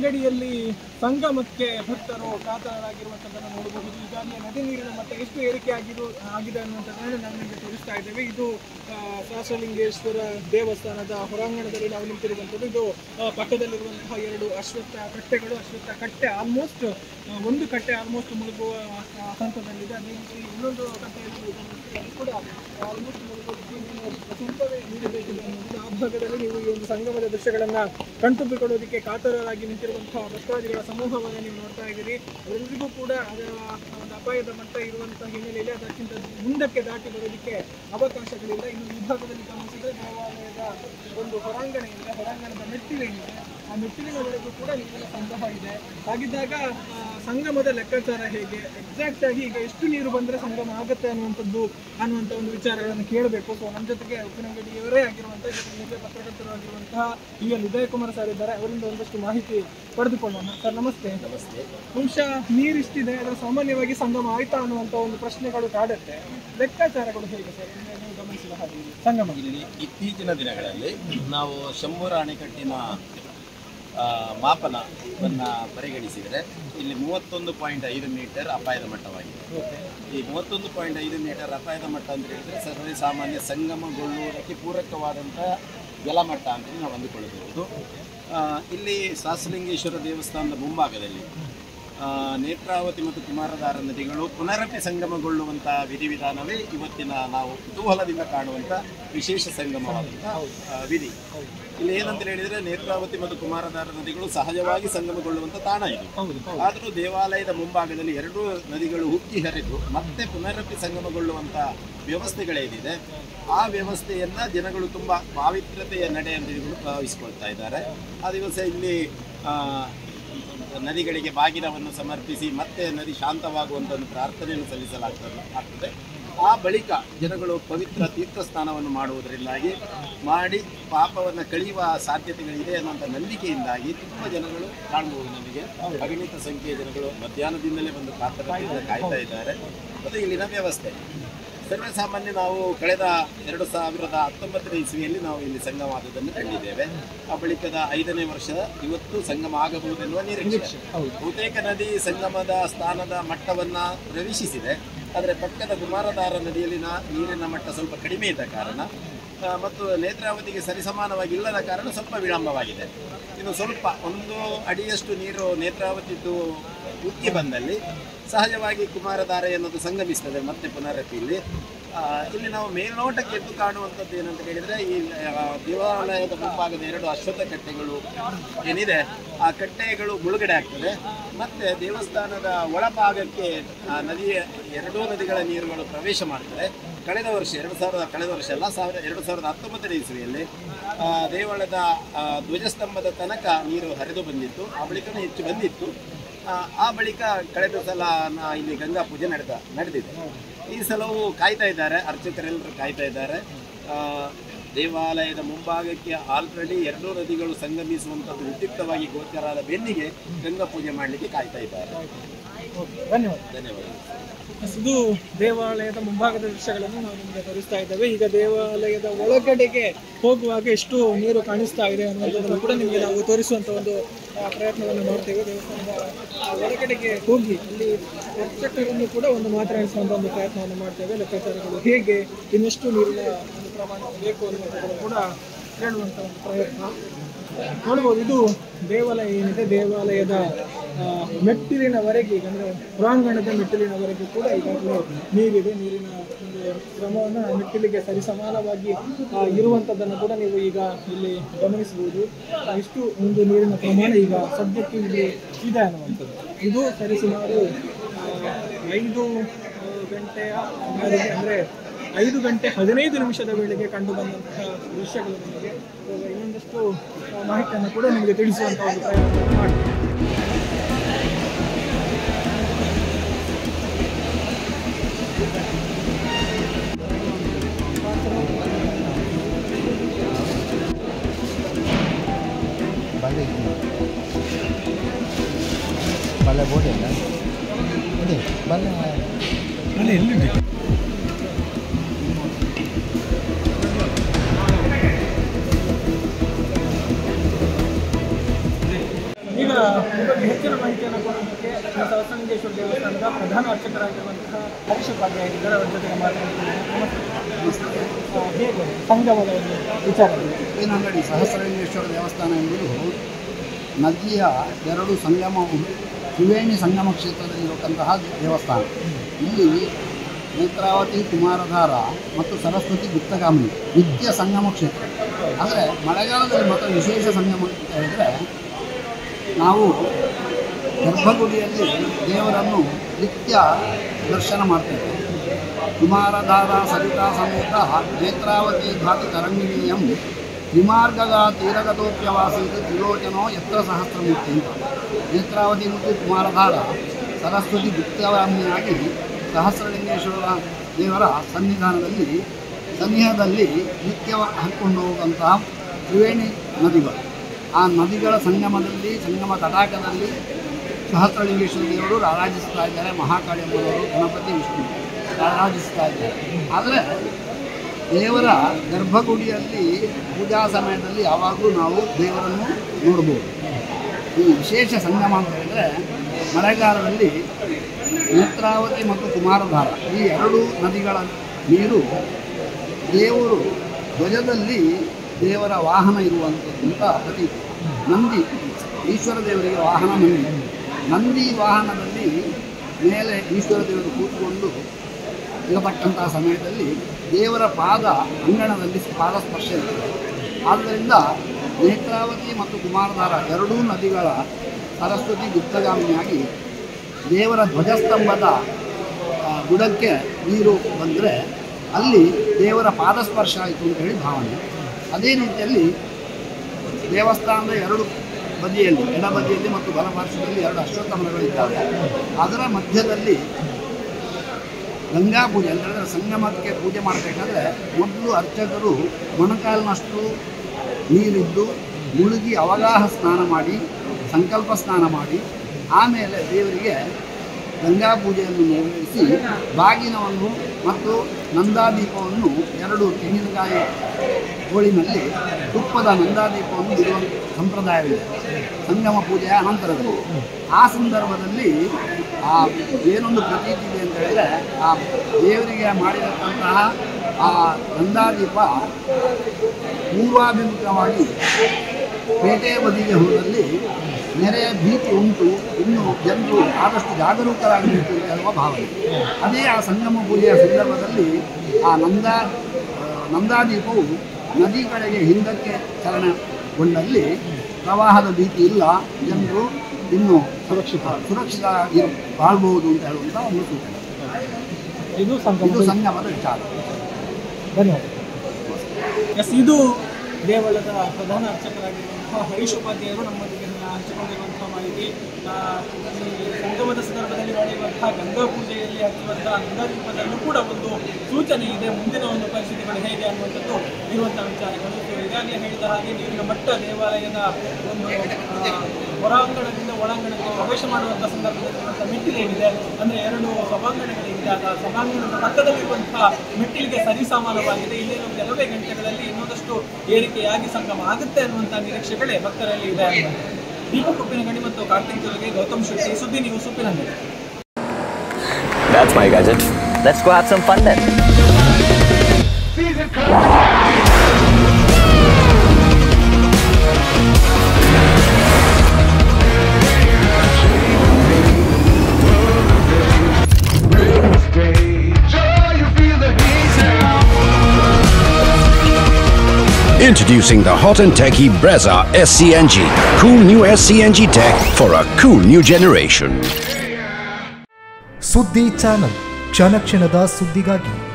ಅಂಗಡಿಯಲ್ಲಿ ಸಂಗಮಕ್ಕೆ ಭಕ್ತರು ಕಾತರರಾಗಿರುವಂಥದ್ದನ್ನು ನೋಡಬಹುದು ಈಗಾಗಲೇ ನದಿ ನೀರಿನ ಮಟ್ಟ ಎಷ್ಟು ಏರಿಕೆ ಆಗಿರೋ ಆಗಿದೆ ಅನ್ನುವಂಥದ್ದನ್ನು ನಾವು ನಿಮಗೆ ತೋರಿಸ್ತಾ ಇದ್ದೇವೆ ಇದು ಆ, ಸಹಸ್ರಲಿಂಗೇಶ್ವರ ದೇವಸ್ಥಾನದ ಹೊರಾಂಗಣದಲ್ಲಿ ನಾವು ನಿಂತಿರುವಂಥದ್ದು ಇದು ಆ, ಪಕ್ಕದಲ್ಲಿರುವಂತಹ ಎರಡು ಅಶ್ವತ್ಥ ಕಟ್ಟೆಗಳು ಅಶ್ವತ್ಥ ಕಟ್ಟೆ ಆಲ್ಮೋಸ್ಟ್ ಒಂದು ಕಟ್ಟೆ ಆಲ್ಮೋಸ್ಟ್ ಮುಳುಗುವ ಆ, ಹಂತದಲ್ಲಿದೆ ಅದೇ ರೀತಿ ಇನ್ನೊಂದು ಕಟ್ಟೆಯಲ್ಲಿ ನೀವು ಗಮನಿಸಿದ್ರೆ ಅದು ಕೂಡ ಆಲ್ಮೋಸ್ಟ್ ಮುಳುಗೋದಕ್ಕೆ ಇನ್ನೂ ಸ್ವಲ್ಪವೇ ನೀರು ಬೇಕಿದೆ ಅನ್ನೋದು ಆ ಭಾಗದಲ್ಲಿ ನೀವು ಈ ಒಂದು ಸಂಗಮದ ದೃಶ್ಯಗಳನ್ನ ಕಣ್ತುಂಬಿಕೊಳ್ಳೋದಕ್ಕೆ ಕಾತರರಾಗಿ ನಿಂತಿರುವಂತಹ ಭಕ್ತಾದಿಗಳ ಸಮೂಹವನ್ನು ನೀವು ನೋಡ್ತಾ ಇದ್ದೀರಿ ಅವರೆಲ್ಲರಿಗೂ ಕೂಡ ಅದರ ಒಂದು ಅಪಾಯದ ಮಟ್ಟ ಇರುವಂತಹ ಹಿನ್ನೆಲೆಯಲ್ಲಿ ಅದಕ್ಕಿಂತ ಮುಂದಕ್ಕೆ ದಾಟಿ ಬರೋದಕ್ಕೆ ಅವಕಾಶಗಳಿಲ್ಲ ಇನ್ನು ಈ ಭಾಗದಲ್ಲಿ ಗಮನಿಸಿದ್ರೆ ದೇವಾಲಯದ ಒಂದು ಹೊರಾಂಗಣ ಇದೆ ಹೊರಾಂಗಣದ ಮೆಟ್ಟಿಲೇನಿದೆ ಆ ಮೆಟ್ಟಿಲಿನವರೆಗೂ ಕೂಡ ನೀರಿನ ಸಂಗ್ರಹ ಇದೆ ಹಾಗಿದ್ದಾಗ ಆ, ಸಂಗಮದ ಲೆಕ್ಕಾಚಾರ ಹೇಗೆ ಎಕ್ಸಾಕ್ಟ್ ಆಗಿ ಈಗ ಎಷ್ಟು ನೀರು ಬಂದ್ರೆ ಸಂಗಮ ಆಗುತ್ತೆ ಅನ್ನುವಂಥದ್ದು ಅನ್ನುವಂಥ ಒಂದು ವಿಚಾರಗಳನ್ನು ಕೇಳಬೇಕು ಸೊ ನಮ್ಮ ಜೊತೆಗೆ ಉಪ್ಪಿನಂಗಡಿಯವರೇ ಆಗಿರುವಂತಹ ಜೊತೆಗೆ ಪತ್ರಕರ್ತರು ಆಗಿರುವಂತಹ ಈ ಎಲ್ ಉದಯ ಕುಮಾರ್ ಸರ್ ಇದ್ದಾರೆ ಅವರಿಂದ ಒಂದಷ್ಟು ಮಾಹಿತಿ ಪಡೆದುಕೊಳ್ಳೋಣ ಸರ್ ನಮಸ್ತೆ ನಮಸ್ತೆ ಬಹುಶಃ ನೀರು ಇಷ್ಟಿದೆ ಅದು ಸಾಮಾನ್ಯವಾಗಿ ಸಂಗಮ ಆಯ್ತಾ ಅನ್ನುವಂಥ ಒಂದು ಪ್ರಶ್ನೆಗಳು ಕಾಡುತ್ತೆ ಲೆಕ್ಕಾಚಾರಗಳು ಹೇಗೆ ಸರ್ ನಿನ್ನೆ ನೀವು ಗಮನಿಸಿದ ಹಾಗೆ ಇಲ್ಲಿ ಸಂಗಮ ಇಲ್ಲಿ ಇತ್ತೀಚಿನ ದಿನಗಳಲ್ಲಿ ನಾವು ಶಂಭೂರ ಅಣೆಕಟ್ಟಿನ ಆ, ಮಾಪನವನ್ನು ಪರಿಗಣಿಸಿದರೆ ಇಲ್ಲಿ ಮೂವತ್ತೊಂದು ಪಾಯಿಂಟ್ ಐದು ಮೀಟರ್ ಅಪಾಯದ ಮಟ್ಟವಾಗಿದೆ ಈ ಮೂವತ್ತೊಂದು ಪಾಯಿಂಟ್ ಐದು ಮೀಟರ್ ಅಪಾಯದ ಮಟ್ಟ ಅಂತ ಹೇಳಿದರೆ ಸರ್ವೇ ಸಾಮಾನ್ಯ ಸಂಗಮಗೊಳ್ಳುವುದಕ್ಕೆ ಪೂರಕವಾದಂಥ ಜಲಮಟ್ಟ ಅಂತ ನಾವು ಅಂದುಕೊಳ್ಳಬಹುದು ಆ, ಇಲ್ಲಿ ಸಹಸ್ರಲಿಂಗೇಶ್ವರ ದೇವಸ್ಥಾನದ ಮುಂಭಾಗದಲ್ಲಿ ಆ, ನೇತ್ರಾವತಿ ಮತ್ತು ಕುಮಾರಧಾರ ನದಿಗಳು ಪುನರಪಿ ಸಂಗಮಗೊಳ್ಳುವಂಥ ವಿಧಿವಿಧಾನವೇ ಇವತ್ತಿನ ನಾವು ಕುತೂಹಲದಿಂದ ಕಾಣುವಂಥ ವಿಶೇಷ ಸಂಗಮವಾದಂಥ ಆ, ವಿಧಿ ಇಲ್ಲಿ ಏನಂತ ಹೇಳಿದರೆ ನೇತ್ರಾವತಿ ಮತ್ತು ಕುಮಾರಧಾರ ನದಿಗಳು ಸಹಜವಾಗಿ ಸಂಗಮಗೊಳ್ಳುವಂಥ ತಾಣ ಇದು ಹೌದು ಆದರೂ ದೇವಾಲಯದ ಮುಂಭಾಗದಲ್ಲಿ ಎರಡೂ ನದಿಗಳು ಉಕ್ಕಿ ಹರಿದು ಮತ್ತೆ ಪುನರಪಿ ಸಂಗಮಗೊಳ್ಳುವಂಥ ವ್ಯವಸ್ಥೆಗಳೇನಿದೆ ಆ ವ್ಯವಸ್ಥೆಯನ್ನ ಜನಗಳು ತುಂಬ ಪಾವಿತ್ರ್ಯತೆಯ ನಡೆ ಅಂತ ಇವರು ಭಾವಿಸ್ಕೊಳ್ತಾ ಇದ್ದಾರೆ ಆ ದಿವಸ ಇಲ್ಲಿ ಆ, ನದಿಗಳಿಗೆ ಬಾಗಿನವನ್ನು ಸಮರ್ಪಿಸಿ ಮತ್ತೆ ನದಿ ಶಾಂತವಾಗುವಂಥ ಒಂದು ಪ್ರಾರ್ಥನೆಯನ್ನು ಸಲ್ಲಿಸಲಾಗ್ತದೆ ಆಗ್ತದೆ ಆ ಬಳಿಕ ಜನಗಳು ಪವಿತ್ರ ತೀರ್ಥ ಸ್ನಾನವನ್ನು ಮಾಡುವುದರಿಂದಾಗಿ ಮಾಡಿ ಪಾಪವನ್ನು ಕಳೆಯುವ ಸಾಧ್ಯತೆಗಳಿದೆ ಅನ್ನುವಂಥ ನಂಬಿಕೆಯಿಂದಾಗಿ ತುಂಬ ಜನಗಳು ಕಾಣಬಹುದು ನಮಗೆ ಅಗಣಿತ ಸಂಖ್ಯೆಯ ಜನಗಳು ಮಧ್ಯಾಹ್ನದಿಂದಲೇ ಬಂದು ಕಾತರದಿಂದ ಕಾಯ್ತಾ ಇದ್ದಾರೆ ಮತ್ತು ಇಲ್ಲಿನ ವ್ಯವಸ್ಥೆ ಸರ್ವೇ ಸಾಮಾನ್ಯ ನಾವು ಕಳೆದ ಎರಡು ಸಾವಿರದ ಹತ್ತೊಂಬತ್ತನೇ ಇಸ್ವಿಯಲ್ಲಿ ನಾವು ಇಲ್ಲಿ ಸಂಗಮವಾದದನ್ನು ಕಂಡಿದ್ದೇವೆ ಆ ಬಳಿಕದ ಐದನೇ ವರ್ಷ ಇವತ್ತು ಸಂಗಮ ಆಗಬಹುದೆನ್ನುವ ನಿರೀಕ್ಷೆ ಬಹುತೇಕ ನದಿ ಸಂಗಮದ ಸ್ಥಾನದ ಮಟ್ಟವನ್ನ ಪ್ರವೇಶಿಸಿದೆ ಆದರೆ ಪಕ್ಕದ ಕುಮಾರಧಾರ ನದಿಯಲ್ಲಿನ ನೀರಿನ ಮಟ್ಟ ಸ್ವಲ್ಪ ಕಡಿಮೆ ಇದ್ದ ಕಾರಣ ಆ, ಮತ್ತು ನೇತ್ರಾವತಿಗೆ ಸರಿಸಮಾನವಾಗಿ ಇಲ್ಲದ ಕಾರಣ ಸ್ವಲ್ಪ ವಿಳಂಬವಾಗಿದೆ ಇನ್ನು ಸ್ವಲ್ಪ ಒಂದು ಅಡಿಯಷ್ಟು ನೀರು ನೇತ್ರಾವತಿದ್ದು ಉಕ್ಕಿ ಬಂದಲ್ಲಿ ಸಹಜವಾಗಿ ಕುಮಾರಧಾರೆ ಎನ್ನುವುದು ಸಂಗಮಿಸ್ತದೆ ಮತ್ತೆ ಪುನರಪಿಯಲ್ಲಿ ಆ, ಇಲ್ಲಿ ನಾವು ಮೇಲ್ನೋಟಕ್ಕೆ ಎದ್ದು ಕಾಣುವಂಥದ್ದು ಏನಂತ ಹೇಳಿದರೆ ಈ ಆ, ದೇವಾಲಯದ ಮುಂಭಾಗದ ಎರಡು ಅಶ್ವತ್ಥ ಕಟ್ಟೆಗಳು ಏನಿದೆ ಆ ಕಟ್ಟೆಗಳು ಮುಳುಗಡೆ ಆಗ್ತದೆ ಮತ್ತೆ ದೇವಸ್ಥಾನದ ಒಳಭಾಗಕ್ಕೆ ಆ ನದಿಯ ಎರಡೂ ನದಿಗಳ ನೀರುಗಳು ಪ್ರವೇಶ ಮಾಡ್ತದೆ ಕಳೆದ ವರ್ಷ ಎರಡು ಸಾವಿರದ ಕಳೆದ ವರ್ಷ ಅಲ್ಲ ಸಾವಿರ ಎರಡು ಸಾವಿರದ ಹತ್ತೊಂಬತ್ತನೇ ಇಸ್ವಿಯಲ್ಲಿ ಆ, ದೇವಾಲಯದ ಆ, ಧ್ವಜಸ್ತಂಭದ ತನಕ ನೀರು ಹರಿದು ಬಂದಿತ್ತು ಆ ಬಳಿಕನೂ ಹೆಚ್ಚು ಬಂದಿತ್ತು ಆ, ಆ ಬಳಿಕ ಕಳೆದ ಸಲ ನಾ ಇಲ್ಲಿ ಗಂಗಾ ಪೂಜೆ ನಡೆದ ನಡೆದಿದೆ ಈ ಸಲವೂ ಕಾಯ್ತಾ ಇದ್ದಾರೆ ಅರ್ಚಕರೆಲ್ಲರೂ ಕಾಯ್ತಾ ಇದ್ದಾರೆ ಆ, ದೇವಾಲಯದ ಮುಂಭಾಗಕ್ಕೆ ಆಲ್ರೆಡಿ ಎರಡೂ ನದಿಗಳು ಸಂಗಮಿಸುವಂಥದ್ದು ಉದ್ಯುಕ್ತವಾಗಿ ಗೋಚರಾದ ಬೆನ್ನಿಗೆ ಗಂಗಾ ಪೂಜೆ ಮಾಡಲಿಕ್ಕೆ ಕಾಯ್ತಾ ಇದ್ದಾರೆ ಓಕೆ ಧನ್ಯವಾದ ಧನ್ಯವಾದಗಳು ಇದು ದೇವಾಲಯದ ಮುಂಭಾಗದ ದೃಶ್ಯಗಳನ್ನು ನಾವು ನಿಮಗೆ ತೋರಿಸ್ತಾ ಇದ್ದೇವೆ ಈಗ ದೇವಾಲಯದ ಒಳಗಡೆಗೆ ಹೋಗುವಾಗ ಎಷ್ಟು ನೀರು ಕಾಣಿಸ್ತಾ ಇದೆ ಅನ್ನೋದನ್ನು ಕೂಡ ನಿಮಗೆ ನಾವು ತೋರಿಸುವಂತ ಒಂದು ಆ, ಪ್ರಯತ್ನವನ್ನು ಮಾಡ್ತೇವೆ ದೇವಸ್ಥಾನದ ಆ, ಒಳಗಡೆಗೆ ಹೋಗಿ ಅಲ್ಲಿ ಅರ್ಚಕರನ್ನು ಕೂಡ ಒಂದು ಮಾತನಾಡಿಸುವಂತ ಒಂದು ಪ್ರಯತ್ನವನ್ನು ಮಾಡ್ತೇವೆ ಲೆಕ್ಕಾಚಾರಗಳು ಹೇಗೆ ಇನ್ನೆಷ್ಟು ನೀರಿನ ಒಂದು ಪ್ರಮಾಣ ಬೇಕು ಅನ್ನುವಂಥದ್ದನ್ನು ಕೂಡ ಹೇಳುವಂತ ಒಂದು ಪ್ರಯತ್ನ ನೋಡ್ಬೋದು ಇದು ದೇವಾಲಯ ಏನಿದೆ ದೇವಾಲಯದ ಆ, ಮೆಟ್ಟಿಲಿನವರೆಗೆ ಈಗ ಅಂದರೆ ಹೊರಾಂಗಣದ ಮೆಟ್ಟಿಲಿನವರೆಗೂ ಕೂಡ ಈಗಾಗಲೇ ನೀರಿದೆ ನೀರಿನ ಒಂದು ಕ್ರಮವನ್ನು ಆ ಮೆಟ್ಟಿಲಿಗೆ ಸರಿಸಮಾನವಾಗಿ ಆ, ಇರುವಂಥದ್ದನ್ನು ಕೂಡ ನೀವು ಈಗ ಇಲ್ಲಿ ಗಮನಿಸಬಹುದು ಆ, ಇಷ್ಟು ಒಂದು ನೀರಿನ ಪ್ರಮಾಣ ಈಗ ಸದ್ಯಕ್ಕೆ ಇಲ್ಲಿ ಇದೆ ಅನ್ನುವಂಥದ್ದು ಇದು ಸರಿಸುಮಾರು ಆ, ಐದು ಆ, ಗಂಟೆಯ ಸುಮಾರಿಗೆ ಅಂದರೆ ಐದು ಗಂಟೆ ಹದಿನೈದು ನಿಮಿಷದ ವೇಳೆಗೆ ಕಂಡು ಬಂದಂತಹ ದೃಶ್ಯಗಳು ನಿಮಗೆ ಇವಾಗ ಇನ್ನೊಂದಷ್ಟು ಆ, ಮಾಹಿತಿಯನ್ನು ಕೂಡ ನಿಮಗೆ ತಿಳಿಸುವಂಥ ಒಂದು ಪ್ರಯತ್ನ ಮಾಡ್ತೀವಿ ಬಲ್ಲ ಬೋರ್ಡ್ ಇಲ್ಲ ಇದೆ ಬಲ್ಲ ಅಲ್ಲಿ ಎಲ್ಲಿದೆ ಈಗ ಈ ಬಗ್ಗೆ ಹೆಚ್ಚಿನ ಮಾಹಿತಿಯನ್ನು ಕೊಡೋದಕ್ಕೆ ಶ್ರೀ ಸಹಸ್ರಲಿಂಗೇಶ್ವರ ದೇವಸ್ಥಾನದ ಪ್ರಧಾನ ಅರ್ಚಕರಾಗಿರುವಂತಹ ಹರೀಶ್ ಉಪಾಧ್ಯಾಯ ಇದ್ದಾರೆ ಅವರ ಜೊತೆಗೆ ಮಾತನಾಡ್ತೀನಿ ನಮಸ್ತೆ ಆ, ಹೇಗೆ ಸಂಗಮದ ಒಂದು ವಿಚಾರದಲ್ಲಿ ಉಪ್ಪಿನಂಗಡಿ ಸಹಸ್ರಲಿಂಗೇಶ್ವರ ದೇವಸ್ಥಾನ ಎಂಬುದು ನದಿಯ ಎರಡು ಸಂಗಮ ತ್ರಿವೇಣಿ ಸಂಗಮ ಕ್ಷೇತ್ರದಲ್ಲಿರತಕ್ಕಂತಹ ದೇವಸ್ಥಾನ ಇಲ್ಲಿ ನೇತ್ರಾವತಿ ಕುಮಾರಧಾರ ಮತ್ತು ಸರಸ್ವತಿ ಗುಪ್ತಗಾಮಿನಿ ನಿತ್ಯ ಸಂಗಮ ಕ್ಷೇತ್ರ ಆದರೆ ಮಳೆಗಾಲದಲ್ಲಿ ಮಾತ್ರ ವಿಶೇಷ ಸಂಗಮ ಅಂತ ಹೇಳಿದರೆ ನಾವು ಗರ್ಭಗುಡಿಯಲ್ಲಿ ದೇವರನ್ನು ನಿತ್ಯ ದರ್ಶನ ಮಾಡ್ತೇವೆ ಕುಮಾರಧಾರ ಸರಿತಾ ಸಮೇತ ನೇತ್ರಾವತಿ ಘಾತಿ ತರಂಗಿಣೀಯಂ ತ್ರಿಮಾರ್ಗದ ತೀರಗತೋಪ್ಯವಾಸೀತು ತ್ರಿಲೋಚನೋ ಯತ್ರ ಸಹಸ್ರಮೂರ್ತಿ ಅಂತ ನೇತ್ರಾವತಿ ಮತ್ತು ಕುಮಾರಧಾರ ಸರಸ್ವತಿ ಗುಪ್ತಗಾಮಿಯಾಗಿ ಸಹಸ್ರಲಿಂಗೇಶ್ವರ ದೇವರ ಸನ್ನಿಧಾನದಲ್ಲಿ ಸನಿಹದಲ್ಲಿ ನಿತ್ಯ ಹರ್ಕೊಂಡು ಹೋಗುವಂತಹ ತ್ರಿವೇಣಿ ನದಿಗಳು ಆ ನದಿಗಳ ಸಂಗಮದಲ್ಲಿ ಸಂಗಮ ತಟಾಕದಲ್ಲಿ ಸಹಸ್ರಲಿಂಗೇಶ್ವರ ದೇವರು ರಾರಾಜಿಸ್ತಾ ಇದ್ದಾರೆ ಮಹಾಕಾಳಿ ಅಮ್ಮನವರು ಗಣಪತಿ ವಿಷ್ಣು ರಾರಾಜಿಸ್ತಾ ಇದ್ದಾರೆ ಆದರೆ ದೇವರ ಗರ್ಭಗುಡಿಯಲ್ಲಿ ಪೂಜಾ ಸಮಯದಲ್ಲಿ ಯಾವಾಗಲೂ ನಾವು ದೇವರನ್ನು ನೋಡ್ಬೋದು ಈ ವಿಶೇಷ ಸಂಗಮ ಅಂತ ಹೇಳಿದರೆ ಮಳೆಗಾಲದಲ್ಲಿ ನೇತ್ರಾವತಿ ಮತ್ತು ಕುಮಾರಧಾರ ಈ ಎರಡು ನದಿಗಳ ನೀರು ದೇವರು ಧ್ವಜದಲ್ಲಿ ದೇವರ ವಾಹನ ಇರುವಂಥದ್ದಂತ ಪ್ರತೀತಿ ನಂದಿ ಈಶ್ವರ ದೇವರಿಗೆ ವಾಹನ ನಂದಿ ನಂದಿ ವಾಹನದಲ್ಲಿ ಮೇಲೆ ಈಶ್ವರ ದೇವರು ಕೂತ್ಕೊಂಡು ಇರತಕ್ಕಂತಹ ಸಮಯದಲ್ಲಿ ದೇವರ ಪಾದ ಅಂಗಣದಲ್ಲಿ ಪಾದ ಸ್ಪರ್ಶ ಇರ್ತದೆ ಆದ್ದರಿಂದ ನೇತ್ರಾವತಿ ಮತ್ತು ಕುಮಾರಧಾರ ಎರಡೂ ನದಿಗಳ ಸರಸ್ವತಿ ಗುಪ್ತಗಾಮಿನಿಯಾಗಿ ದೇವರ ಧ್ವಜಸ್ತಂಭದ ಆ, ಬುಡಕ್ಕೆ ನೀರು ಬಂದರೆ ಅಲ್ಲಿ ದೇವರ ಪಾದಸ್ಪರ್ಶ ಆಯಿತು ಅಂತ ಹೇಳಿ ಭಾವನೆ ಅದೇ ರೀತಿಯಲ್ಲಿ ದೇವಸ್ಥಾನದ ಎರಡು ಬದಿಯಲ್ಲಿ ಎಡ ಬದಿಯಲ್ಲಿ ಮತ್ತು ಬಲ ಪಾರ್ಶ್ವದಲ್ಲಿ ಎರಡು ಅಶ್ವತ್ಥ ಮರಗಳಿದ್ದಾವೆ ಅದರ ಮಧ್ಯದಲ್ಲಿ ಗಂಗಾ ಪೂಜೆ ಅಂತ ಹೇಳಿದ್ರೆ ಸಂಗಮಕ್ಕೆ ಪೂಜೆ ಮಾಡಬೇಕಾದ್ರೆ ಮೊದಲು ಅರ್ಚಕರು ಮೊಣಕಾಲಿನಷ್ಟು ನೀರಿದ್ದು ಮುಳುಗಿ ಅವಗಾಹ ಸ್ನಾನ ಮಾಡಿ ಸಂಕಲ್ಪ ಸ್ನಾನ ಮಾಡಿ ಆಮೇಲೆ ದೇವರಿಗೆ ಗಂಗಾ ಪೂಜೆಯನ್ನು ನೆರವೇರಿಸಿ ಬಾಗಿನವನ್ನು ಮತ್ತು ನಂದಾದೀಪವನ್ನು ಎರಡು ತೆಂಗಿನಕಾಯಿ ಹೋಳಿನಲ್ಲಿ ತುಪ್ಪದ ನಂದಾದೀಪವನ್ನು ಬಿಡುವ ಸಂಪ್ರದಾಯವಿದೆ ಸಂಗಮ ಪೂಜೆಯ ಅನಂತರದಲ್ಲಿ ಆ ಸಂದರ್ಭದಲ್ಲಿ ಆ ಏನೊಂದು ಪ್ರತೀತಿ ಇದೆ ಅಂತ ಹೇಳಿದರೆ ಆ ದೇವರಿಗೆ ಮಾಡಿರತಕ್ಕಂತಹ ಆ ನಂದಾದೀಪ ಪೂರ್ವಾಭಿಮುಖವಾಗಿ ಪೇಟೆಯ ಬದಿಗೆ ಹೋದಲ್ಲಿ ನೆರೆಯ ಭೀತಿ ಉಂಟು ಇನ್ನು ಜನರು ಆದಷ್ಟು ಜಾಗರೂಕರಾಗಬೇಕು ಅಂತ ಹೇಳುವ ಭಾವನೆ ಅದೇ ಆ ಸಂಗಮ ಪೂಜೆಯ ಸಂದರ್ಭದಲ್ಲಿ ಆ ನಂದ ಆ, ನಂದಾದೀಪವು ನದಿ ಕಡೆಗೆ ಹಿಂದಕ್ಕೆ ಚಲನಗೊಂಡಲ್ಲಿ ಪ್ರವಾಹದ ಭೀತಿ ಇಲ್ಲ ಜನರು ಇನ್ನು ಸುರಕ್ಷಿತ ಸುರಕ್ಷಿತ ಇರು ಬಾಳ್ಬಹುದು ಅಂತ ಹೇಳುವಂಥ ಒಂದು ಸೂಚನೆ ಇದು ಇದು ಸಂಗಮ ಸಂಗಮದ ವಿಚಾರ ಧನ್ಯವಾದ ಎಸ್ ಇದು ದೇವಳದ ಪ್ರಧಾನ ಅರ್ಚಕರಾಗಿರುವಂತಹ ಹರೀಶ್ ಉಪಾಧ್ಯಾಯರು ನಮ್ಮೊಂದಿಗೆ ಹಂಚಿಕೊಂಡಿರುವಂತಹ ಮಾಹಿತಿ ಆ, ಈ ಸಂಗಮದ ಸಂದರ್ಭದಲ್ಲಿ ನಡೆಯುವಂತಹ ಗಂಗಾ ಪೂಜೆಯಲ್ಲಿ ಹಚ್ಚುವಂತಹ ಗಂಗಾದೀಪದಲ್ಲೂ ಕೂಡ ಒಂದು ಸೂಚನೆ ಇದೆ ಮುಂದಿನ ಒಂದು ಪರಿಸ್ಥಿತಿಗಳು ಹೇಗೆ ಅನ್ನುವಂಥದ್ದು ಇರುವಂತಹ ವಿಚಾರಗಳು ಸೊ ಈಗಾಗಲೇ ಹೇಳಿದ ಹಾಗೆ ನೀರಿನ ಮಟ್ಟ ದೇವಾಲಯದ ಒಂದು ಆ, ಹೊರಾಂಗಣದಿಂದ ಒಳಾಂಗಣಕ್ಕೆ ಪ್ರವೇಶ ಮಾಡುವಂತಹ ಸಂದರ್ಭದಲ್ಲಿ ಇರುವಂತಹ ಮೆಟ್ಟಿಲು ಏನಿದೆ ಅಂದ್ರೆ ಎರಡು ಸಭಾಂಗಣಗಳಿದೆ ಆ ಸಭಾಂಗಣದ ಪಕ್ಕದಲ್ಲಿರುವಂತಹ ಮೆಟ್ಟಿಲಿಗೆ ಸರಿಸಮಾನವಾಗಿದೆ ಇಲ್ಲಿ ಒಂದು ಕೆಲವೇ ಗಂಟೆಗಳಲ್ಲಿ ಇನ್ನೊಂದಷ್ಟು ಏರಿಕೆಯಾಗಿ ಸಂಗಮ ಆಗುತ್ತೆ ಅನ್ನುವಂತಹ ನಿರೀಕ್ಷೆಗಳೇ ಭಕ್ತರಲ್ಲಿ ಇದೆ ಅನ್ನುವಂಥದ್ದು. ದೀಪಕ್ ಉಪ್ಪಿನಗಡಿ ಮತ್ತು ಕಾರ್ತಿಕ್ ಜೊತೆಗೆ ಗೌತಮ್ ಶೆಟ್ಟಿ ಸುದ್ದಿ ನೀವು Suppinangadi That's my gadget. Let's go have some fun then. Introducing the hot and techy Brezza SCNG. Cool new SCNG tech for a cool new generation. ಸುದ್ದಿ ಚಾನಲ್ ಕ್ಷಣ ಕ್ಷಣದ ಸುದ್ದಿಗಾಗಿ